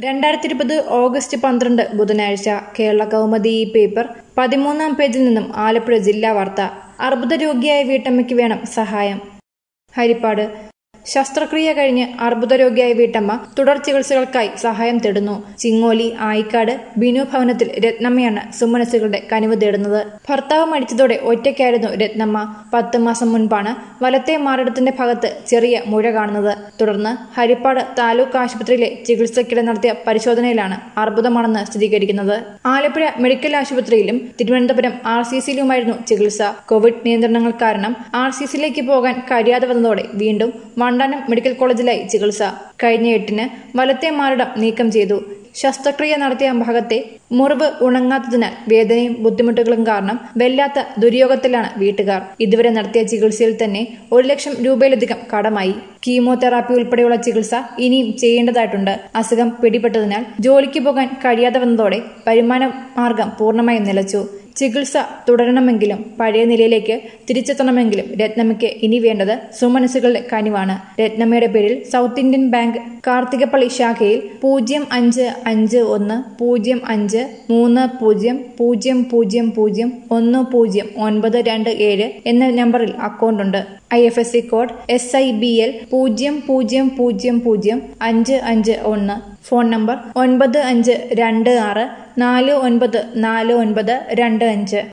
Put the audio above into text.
രണ്ടായിരത്തി ഇരുപത് ഓഗസ്റ്റ് പന്ത്രണ്ട് ബുധനാഴ്ച കേരള കൗമുദി ഈ പേപ്പർ പതിമൂന്നാം പേജിൽ നിന്നും ആലപ്പുഴ ജില്ലാ വാർത്ത അർബുദ രോഗിയായ വീട്ടമ്മയ്ക്ക് വേണം സഹായം ഹരിപ്പാട് ശസ്ത്രക്രിയ കഴിഞ്ഞ് അർബുദ രോഗിയായ വീട്ടമ്മ തുടർ ചികിത്സകൾക്കായി സഹായം തേടുന്നു ചിങ്ങോലി ആയിക്കാട് ബിനു ഭവനത്തിൽ രത്നമ്മയാണ് സുമനസുകളുടെ കനിവ് തേടുന്നത് ഭർത്താവ് മരിച്ചതോടെ ഒറ്റയ്ക്കായിരുന്നു രത്നമ്മ പത്ത് മാസം മുൻപാണ് വലത്തെ മാറിടത്തിന്റെ ഭാഗത്ത് ചെറിയ മുഴ കാണുന്നത് തുടർന്ന് ഹരിപ്പാട് താലൂക്ക് ആശുപത്രിയിലെ ചികിത്സയ്ക്കിടെ നടത്തിയ പരിശോധനയിലാണ് അർബുദമാണെന്ന് സ്ഥിരീകരിക്കുന്നത് ആലപ്പുഴ മെഡിക്കൽ ആശുപത്രിയിലും തിരുവനന്തപുരം ആർ സി സിയിലുമായിരുന്നു ചികിത്സ കോവിഡ് നിയന്ത്രണങ്ങൾ കാരണം ആർ സി സിയിലേക്ക് പോകാൻ കഴിയാതെ വന്നതോടെ വീണ്ടും വണ്ടാനം മെഡിക്കൽ കോളേജിലായി ചികിത്സ കഴിഞ്ഞ എട്ടിന് വലത്തെ മാറിടം നീക്കം ചെയ്തു ശസ്ത്രക്രിയ നടത്തിയ ഭാഗത്തെ മുറിവ് ഉണങ്ങാത്തതിനാൽ വേദനയും ബുദ്ധിമുട്ടുകളും കാരണം വെല്ലാത്ത ദുര്യോഗത്തിലാണ് വീട്ടുകാർ ഇതുവരെ നടത്തിയ ചികിത്സയിൽ തന്നെ ഒരു ലക്ഷം രൂപയിലധികം കടമായി കീമോതെറാപ്പി ഉൾപ്പെടെയുള്ള ചികിത്സ ഇനിയും ചെയ്യേണ്ടതായിട്ടുണ്ട് അസുഖം പിടിപെട്ടതിനാൽ ജോലിക്ക് പോകാൻ കഴിയാതെ വന്നതോടെ വരുമാന മാർഗം പൂർണ്ണമായും നിലച്ചു ചികിത്സ തുടരണമെങ്കിലും പഴയ നിലയിലേക്ക് തിരിച്ചെത്തണമെങ്കിലും രത്നമ്മയ്ക്ക് ഇനി വേണ്ടത് സുമനസുകളുടെ കനിവാണ് രത്നമ്മയുടെ പേരിൽ സൗത്ത് ഇന്ത്യൻ ബാങ്ക് കാർത്തികപ്പള്ളി ശാഖയിൽ പൂജ്യം അഞ്ച് അഞ്ച് ഒന്ന് പൂജ്യം അഞ്ച് മൂന്ന് പൂജ്യം പൂജ്യം പൂജ്യം പൂജ്യം ഒന്ന് പൂജ്യം ഒൻപത് രണ്ട് ഏഴ് എന്ന നമ്പറിൽ അക്കൗണ്ടുണ്ട് I F S C code S I B L പൂജ്യം പൂജ്യം പൂജ്യം പൂജ്യം അഞ്ച് അഞ്ച് ഒന്ന് ഫോൺ നമ്പർ ഒൻപത് അഞ്ച് രണ്ട് ആറ് നാല് ഒൻപത് നാല് ഒൻപത് രണ്ട് അഞ്ച്